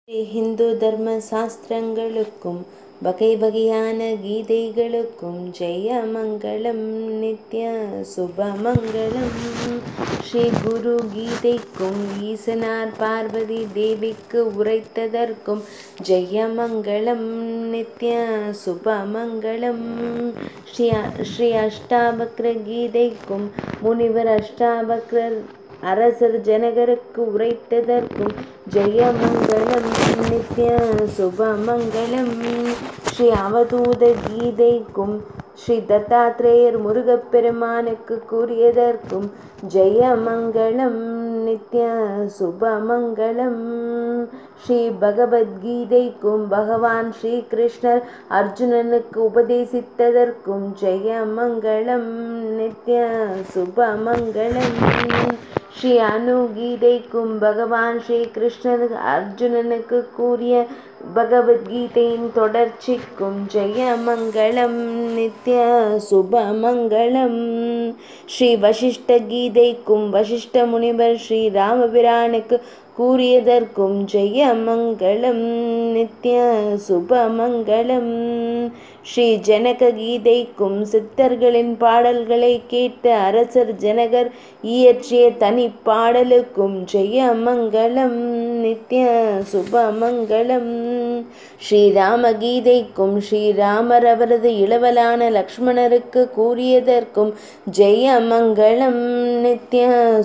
ஹிந்து தர்ம சாஸ்திரங்களுக்கும் வகை வகையான கீதைகளுக்கும் ஜெய மங்களம் நித்ய சுபமங்களம் ஸ்ரீ குரு கீதைக்கும் ஈசனார் பார்வதி தேவிக்கு உரைத்ததற்கும் ஜெய மங்களம் நித்ய சுபமங்களம் ஸ்ரீ ஸ்ரீ அஷ்டாவக்ர கீதைக்கும் முனிவர் அஷ்டாவக்ரர் அரசர் ஜனகருக்கு உரைத்ததற்கும் ஜெயமங்கலம் நித்ய சுபமங்கலம் ஸ்ரீ அவதூத கீதைக்கும் ஸ்ரீ தத்தாத்ரேயர் முருகப்பெருமானுக்கு கூறியதற்கும் ஜெயமங்கலம் நித்ய சுபமங்கலம் ஸ்ரீ பகவத்கீதைக்கும் பகவான் ஸ்ரீ கிருஷ்ணர் அர்ஜுனனுக்கு உபதேசித்ததற்கும் ஜெயமங்கலம் நித்ய சுபமங்கலம் ஸ்ரீ அனுகீதைக்கும் பகவான் ஸ்ரீ கிருஷ்ணர் அர்ஜுனனுக்கு கூறிய பகவத்கீதையின் தொடர்ச்சிக்கும் ஜெயமங்கலம் நித்ய சுபமங்கலம் ஸ்ரீ வசிஷ்ட கீதைக்கும் வசிஷ்ட முனிவர் ஸ்ரீ ராமபிரானுக்கு கூறியதற்கும் ஜெயமங்கலம் நித்ய சுபமங்கலம் ஸ்ரீ ஜனக கீதைக்கும் சித்தர்களின் பாடல்களை கேட்டு அரசர் ஜனகர் இயற்றிய தனி பாடலுக்கும் ஜெயமங்கலம் நித்ய சுபமங்கலம் ஸ்ரீராம கீதைக்கும் ஸ்ரீராமர் அவரது இளவலான லக்ஷ்மணருக்கு கூறியதற்கும் ஜெயமங்கலம் நித்ய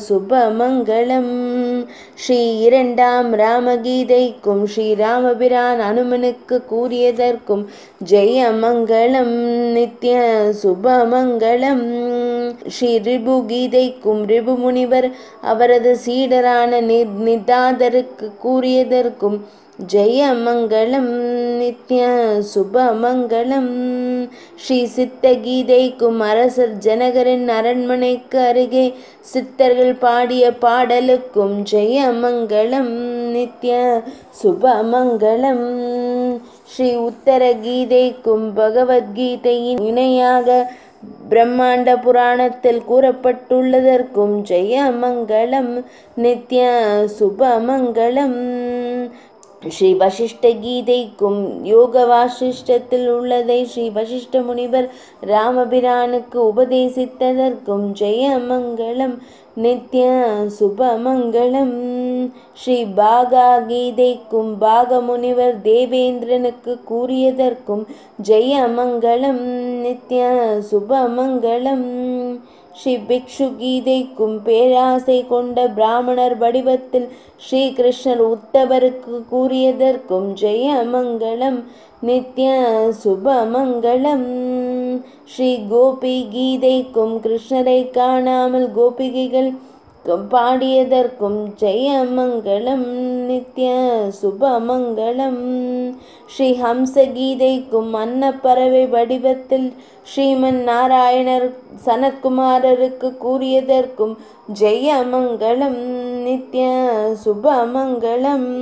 சுபமங்கலம் ஸ்ரீ இரண்டாம் ராமகீதைக்கும் ஸ்ரீராமபிரான் அனுமனுக்கு கூறியதற்கும் ஜெயமங்கலம் நித்ய சுபமங்கலம் ஸ்ரீ ரிபு கீதைக்கும் ரிபு முனிவர் அவரது சீடரான நிதாதருக்கு கூறியதற்கும் ஜெயமங்கலம் நித்ய சுபமங்கலம் ஸ்ரீ சித்த கீதைக்கும் அரசர் ஜனகரின் அரண்மனைக்கு அருகே சித்தர்கள் பாடிய பாடலுக்கும் ஜெயமங்கலம் நித்ய சுபமங்கலம் ஸ்ரீ உத்தர கீதைக்கும் பகவத்கீதையின் இணையாக பிரம்மாண்ட புராணத்தில் கூறப்பட்டுள்ளதற்கும் ஜெயமங்கலம் நித்ய சுபமங்கலம் ஸ்ரீ வசிஷ்ட கீதைக்கும் யோக வாசிஷ்டத்தில் உள்ளதை ஸ்ரீ வசிஷ்ட முனிவர் ராமபிரானுக்கு உபதேசித்ததற்கும் ஜெயமங்கலம் நித்ய சுபமங்கலம் ஸ்ரீ பாகா கீதைக்கும் பாக முனிவர் தேவேந்திரனுக்கு கூறியதற்கும் ஜெயமங்கலம் நித்ய சுபமங்கலம் ஸ்ரீ பிக்ஷு கீதைக்கும் பேராசை கொண்ட பிராமணர் வடிவத்தில் ஸ்ரீ கிருஷ்ணர் உத்தவருக்கு கூறியதற்கும் ஜெயமங்கலம் நித்ய சுபமங்கலம் ஸ்ரீ கோபி கீதைக்கும் கிருஷ்ணரை காணாமல் கோபிகைகள் பாடியதற்கும் ஜெயமங்கலம் நித்ய சுபமங்கலம் ஸ்ரீ ஹம்சகீதைக்கும் அன்னப்பறவை வடிவத்தில் ஸ்ரீமன் நாராயணர் சனத்குமாரருக்கு கூறியதற்கும் ஜெயமங்கலம் நித்ய சுபமங்கலம்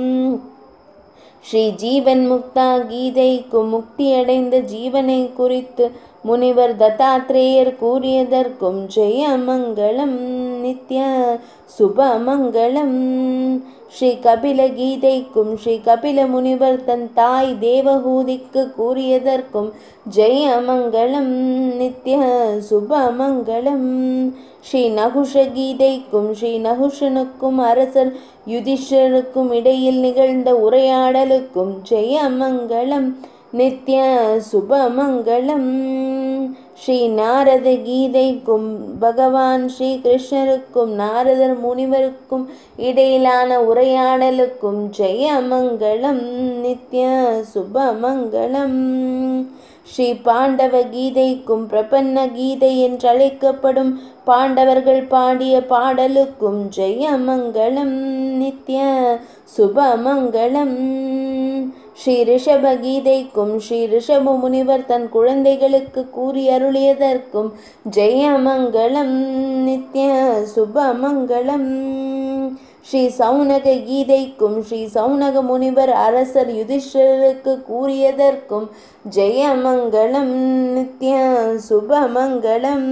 ஸ்ரீ ஜீவன் முக்தா கீதைக்கும் முக்தியடைந்த ஜீவனை குறித்து முனிவர் தத்தாத்ரேயர் கூறியதற்கும் ஜெயமங்கலம் நித்ய சுபமங்கலம் ஸ்ரீ கபில கீதைக்கும் ஸ்ரீ கபில முனிவர் தன் தாய் தேவஹூதிக்கு கூறியதற்கும் ஜெயமங்கலம் நித்ய சுபமங்கலம் ஸ்ரீ நகுஷ கீதைக்கும் ஸ்ரீ நகுஷனுக்கும் அரசர் யுதிஷருக்கும் இடையில் நிகழ்ந்த உரையாடலுக்கும் ஜெயமங்கலம் நித்ய சுபமங்கலம் ஸ்ரீ நாரத கீதைக்கும் பகவான் ஸ்ரீ கிருஷ்ணருக்கும் நாரதர் முனிவருக்கும் இடையிலான உரையாடலுக்கும் ஜெயமங்கலம் நித்ய சுபமங்கலம் ஸ்ரீ பாண்டவ கீதைக்கும் பிரபன்ன கீதை என்றழைக்கப்படும் பாண்டவர்கள் பாடிய பாடலுக்கும் ஜெயமங்கலம் நித்ய சுபமங்கலம் ஸ்ரீ ரிஷப கீதைக்கும் ஸ்ரீ ரிஷப முனிவர் தன் குழந்தைகளுக்கு கூறி அருளியதற்கும் ஜெயமங்கலம் நித்ய சுபமங்கலம் ஸ்ரீ சௌனக கீதைக்கும் ஸ்ரீ சௌனக முனிவர் அரசர் யுதிஷ்டருக்கு கூறியதற்கும் ஜெயமங்கலம் நித்ய சுபமங்கலம்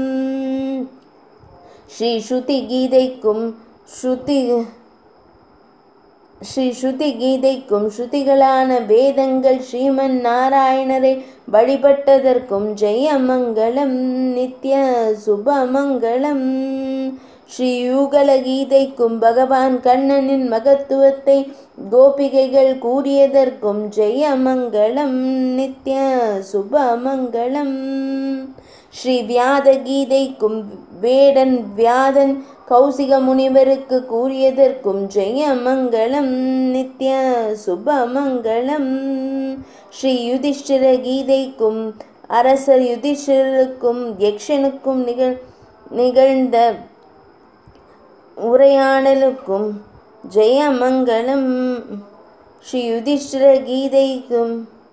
ஸ்ரீ ஸ்ருதி கீதைக்கும் ஸ்ருதி ஸ்ரீ ஸ்ருதி கீதைக்கும் ஸ்ருதிகளான வேதங்கள் ஸ்ரீமன் நாராயணரை வழிபட்டதற்கும் ஜெயமங்கலம் நித்ய சுபமங்கலம் ஸ்ரீ யூகல கீதைக்கும் பகவான் கண்ணனின் மகத்துவத்தை கோபிகைகள் கூறியதற்கும் ஜெயமங்கலம் நித்ய சுபமங்கலம் ஸ்ரீ வியாத கீதைக்கும் வேடன் வியாதன் கௌசிக முனிவருக்கு கூறியதற்கும் ஜெயமங்கலம் நித்ய சுபமங்கலம் ஸ்ரீ யுதிஷ்டிர கீதைக்கும் அரசர் யுதிஷ்டிரருக்கும் யக்ஷனுக்கும் நிகழ் நிகழ்ந்த உரையாடலுக்கும் ஜெயமங்கலம் ஸ்ரீ யுதிஷ்டிர கீதைக்கும்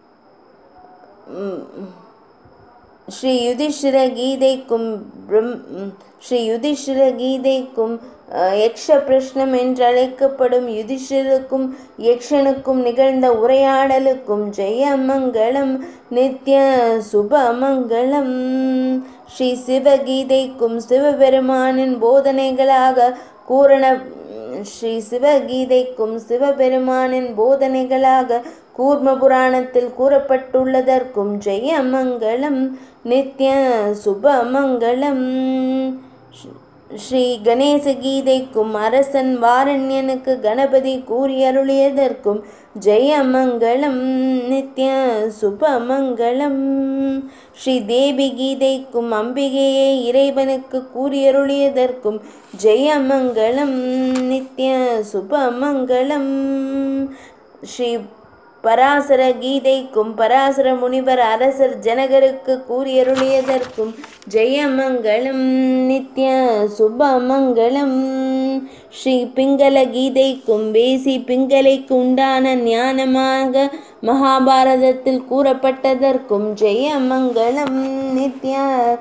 ஸ்ரீ யுதிஷ்டிர கீதைக்கும் பிரம் ஸ்ரீ யுதிஷ்டிர கீதைக்கும் யக்ஷ பிரஷ்னம் என்றழைக்கப்படும் யுதிஷ்டிருக்கும் யக்ஷனுக்கும் நிகழ்ந்த உரையாடலுக்கும் ஜெயமங்கலம் நித்ய சுபமங்கலம் ஸ்ரீ சிவகீதைக்கும் சிவபெருமானின் போதனைகளாக கூறண ஸ்ரீ சிவகீதைக்கும் சிவபெருமானின் போதனைகளாக கூர்ம புராணத்தில் கூறப்பட்டுள்ளதற்கும் ஜெயமங்கலம் நித்ய சுபமங்கலம் ஸ்ரீ கணேச கீதைக்கும் அரசன் வாரண்யனுக்கு கணபதி கூறியருளியதற்கும் ஜெயமங்கலம் நித்ய சுபமங்கலம் ஸ்ரீ தேவி கீதைக்கும் அம்பிகையை இறைவனுக்கு கூறியருளியதற்கும் ஜெயமங்கலம் நித்ய சுபமங்கலம் ஸ்ரீ பராசர கீதைக்கும் பராசர முனிவர் அரசர் ஜனகருக்கு கூறியருளியதற்கும் ஜெயமங்கலம் நித்ய சுபமங்கலம் ஸ்ரீ பிங்கள கீதைக்கும் வேசி பிங்கலைக்கு உண்டான ஞானமாக மகாபாரதத்தில் கூறப்பட்டதற்கும் ஜெயமங்கலம் நித்ய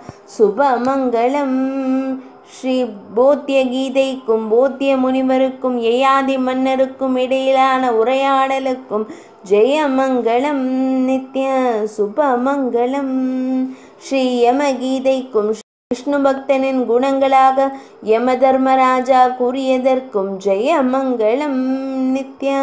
சுபமங்கலம் ஸ்ரீ போத்திய கீதைக்கும் போத்திய முனிவருக்கும் யயாதி மன்னருக்கும் இடையிலான உரையாடலுக்கும் ஜெயமங்கலம் நித்ய சுபமங்கலம் ஸ்ரீ யம கீதைக்கும் விஷ்ணு பக்தனின் குணங்களாக யம தர்மராஜா கூறியதற்கும் ஜெயமங்கலம் நித்ய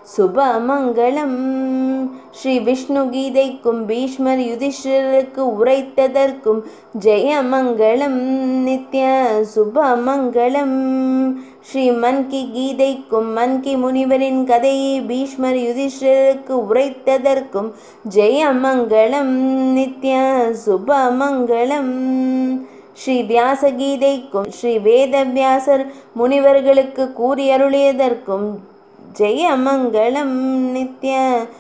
சுபமங்கலம் ஸ்ரீ விஷ்ணு கீதைக்கும் பீஷ்மர் யுதிஷ்டருக்கு உரைத்ததற்கும் ஜெயமங்கலம் நித்ய சுபமங்கலம் ஸ்ரீ மன்கி கீதைக்கும் மன்கி முனிவரின் கதையை பீஷ்மர் யுதிஷ்டருக்கு உரைத்ததற்கும் ஜெயமங்கலம் நித்ய சுபமங்கலம் ஸ்ரீ வியாசகீதைக்கும் ஸ்ரீ வேதவியாசர் முனிவர்களுக்கு கூறியருளியதற்கும் ஜெயமங்கலம் நித்ய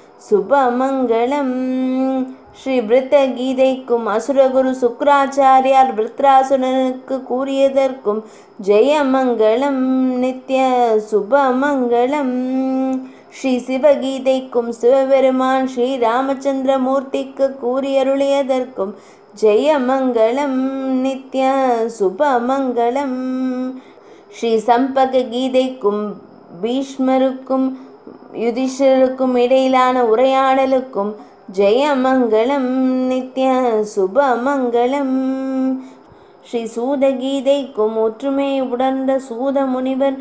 சுபமங்கலம் ஸ்ரீ விருத்த கீதைக்கும் அசுரகுரு சுக்ராச்சாரியார் விருத்ராசுரனுக்கு கூறியதற்கும் ஜெயமங்கலம் நித்ய சுபமங்கலம் ஸ்ரீ சிவகீதைக்கும் சிவபெருமான் ஸ்ரீ ராமச்சந்திரமூர்த்திக்கு கூறியருளியதற்கும் ஜெயமங்கலம் நித்ய சுபமங்கலம் ஸ்ரீ சம்பக கீதைக்கும் பீஷ்மருக்கும் யுதிஷ்டருக்கும் இடையிலான உரையாடலுக்கும் ஜெயமங்கலம் நித்ய சுபமங்கலம் ஸ்ரீ சூத கீதைக்கும் ஒற்றுமை உணர்ந்த சூத முனிவர்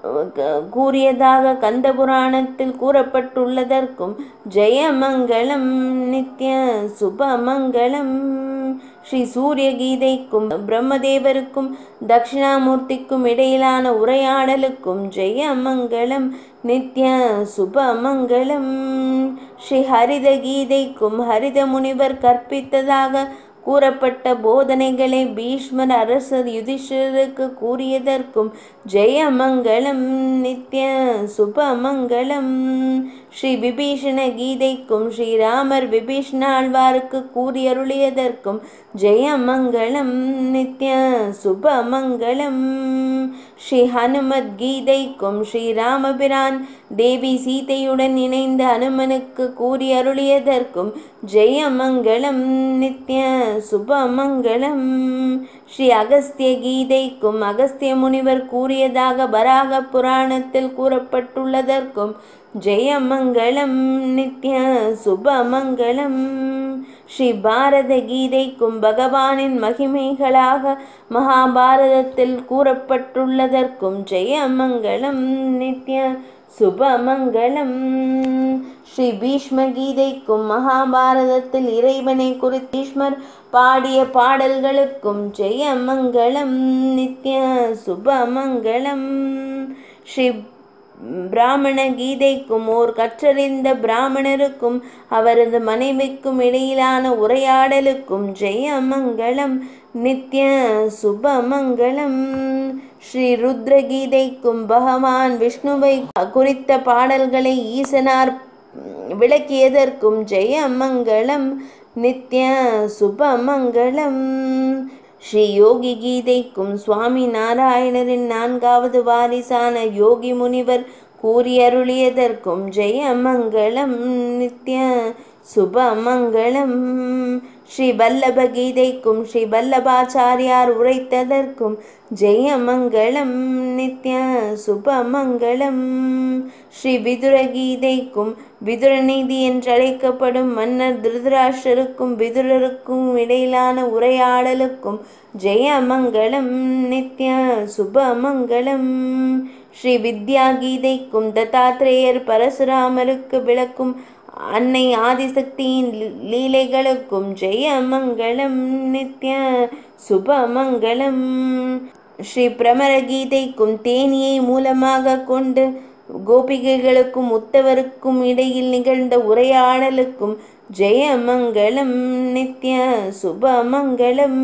கூறியதாக கந்த புராணத்தில் கூறப்பட்டுள்ளதற்கும் ஜெயமங்கலம் நித்ய சுபமங்கலம் ஸ்ரீ சூரிய கீதைக்கும் பிரம்மதேவருக்கும் தட்சிணாமூர்த்திக்கும் இடையிலான உரையாடலுக்கும் ஜெயமங்கலம் நித்ய சுபமங்கலம் ஸ்ரீ ஹரித கீதைக்கும் ஹரித முனிவர் கற்பித்ததாக கூறப்பட்ட போதனைகளை பீஷ்மர் அரசர் யுதிஷ்டருக்கு கூறியதற்கும் ஜெயமங்கலம் நித்ய சுபமங்கலம் ஸ்ரீ விபீஷண கீதைக்கும் ஸ்ரீராமர் விபீஷ்ணாழ்வாருக்கு கூறியருளியதற்கும் ஜெயமங்கலம் நித்ய சுபமங்கலம் ஸ்ரீ ஹனுமத் கீதைக்கும் ஸ்ரீராமபிரான் தேவி சீதையுடன் இணைந்த ஹனுமனுக்கு கூறி அருளியதற்கும் ஜெயமங்கலம் நித்ய சுபமங்கலம் ஸ்ரீ அகஸ்திய கீதைக்கும் அகஸ்திய முனிவர் கூறியதாக வராக புராணத்தில் கூறப்பட்டுள்ளதற்கும் ஜெயமங்கலம் நித்ய சுபமங்கலம் ஸ்ரீ பாரத கீதைக்கும் பகவானின் மகிமைகளாக மகாபாரதத்தில் கூறப்பட்டுள்ளதற்கும் ஜெயமங்கலம் நித்ய சுபமங்களம் ஸ்ரீ பீஷ்ம கீதைக்கும் மகாபாரதத்தில் இறைவனை குறித்து பீஷ்மர் பாடிய பாடல்களுக்கும் ஜெயமங்களம் நித்ய சுபமங்களம் ஸ்ரீ பிராமண கீதைக்கும் ஓர் கற்றறிந்த பிராமணருக்கும் அவரது மனைவிக்கும் இடையிலான உரையாடலுக்கும் ஜெயமங்களம் நித்ய சுபமங்களம் ஸ்ரீ ருத்ர கீதைக்கும் பகவான் விஷ்ணுவை குறித்த பாடல்களை ஈசனார் விளக்கியதற்கும் ஜெயமங்களம் நித்ய சுபமங்களம் ஸ்ரீ யோகி கீதைக்கும் சுவாமி நாராயணரின் நான்காவது வாரிசான யோகி முனிவர் கூறியருளியதற்கும் ஜெயமங்களம் நித்ய சுபமங்களம் ஸ்ரீ வல்லப கீதைக்கும் ஸ்ரீ வல்லபாச்சாரியார் உரைத்ததற்கும் ஜெயமங்களம் நித்ய சுபமங்களம் ஸ்ரீ விதுர கீதைக்கும் விதுரநீதி என்றழைக்கப்படும் மன்னர் திருதராஷ்டருக்கும் விதுரருக்கும் இடையிலான உரையாடலுக்கும் ஜெயமங்களம் நித்ய சுபமங்களம் ஸ்ரீ வித்யா கீதைக்கும் தத்தாத்ரேயர் பரசுராமருக்கு விளக்கும் அன்னை ஆதிசக்தியின் லீலைகளுக்கும் ஜெயமங்களம் நித்ய சுபமங்களம் ஸ்ரீ பிரமர கீதைக்கும் தேனியை மூலமாக கொண்டு கோபிகைகளுக்கும் உத்தவருக்கும் இடையில் நிகழ்ந்த உரையாடலுக்கும் ஜெயமங்களம் நித்ய சுபமங்களம்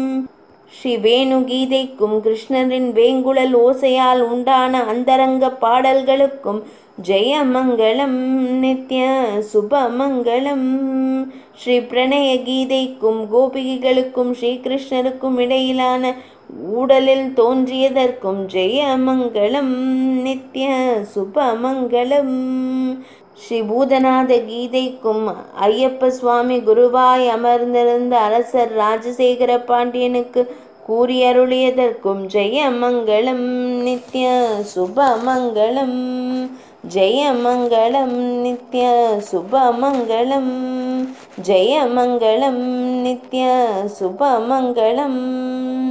ஸ்ரீ வேணு கீதைக்கும் கிருஷ்ணரின் வேங்குழல் ஓசையால் உண்டான அந்தரங்க பாடல்களுக்கும் ஜெயமங்களம் நித்ய சுபமங்களம் ஸ்ரீ பிரணய கீதைக்கும் கோபிகைகளுக்கும் ஸ்ரீகிருஷ்ணருக்கும் இடையிலான ஊடலில் தோன்றியதற்கும் ஜெயமங்களம் நித்ய சுபமங்களம் ஸ்ரீ பூதநாத கீதைக்கும் ஐயப்ப சுவாமி குருவாய் அமர்ந்திருந்த அரசர் ராஜசேகர பாண்டியனுக்கு கூறியருளியதற்கும் ஜெயமங்களம் நித்ய சுபமங்களம் ஜெயமங்களம் நித்ய சுபமங்களம் ஜெயமங்களம் நித்ய சுபமங்களம்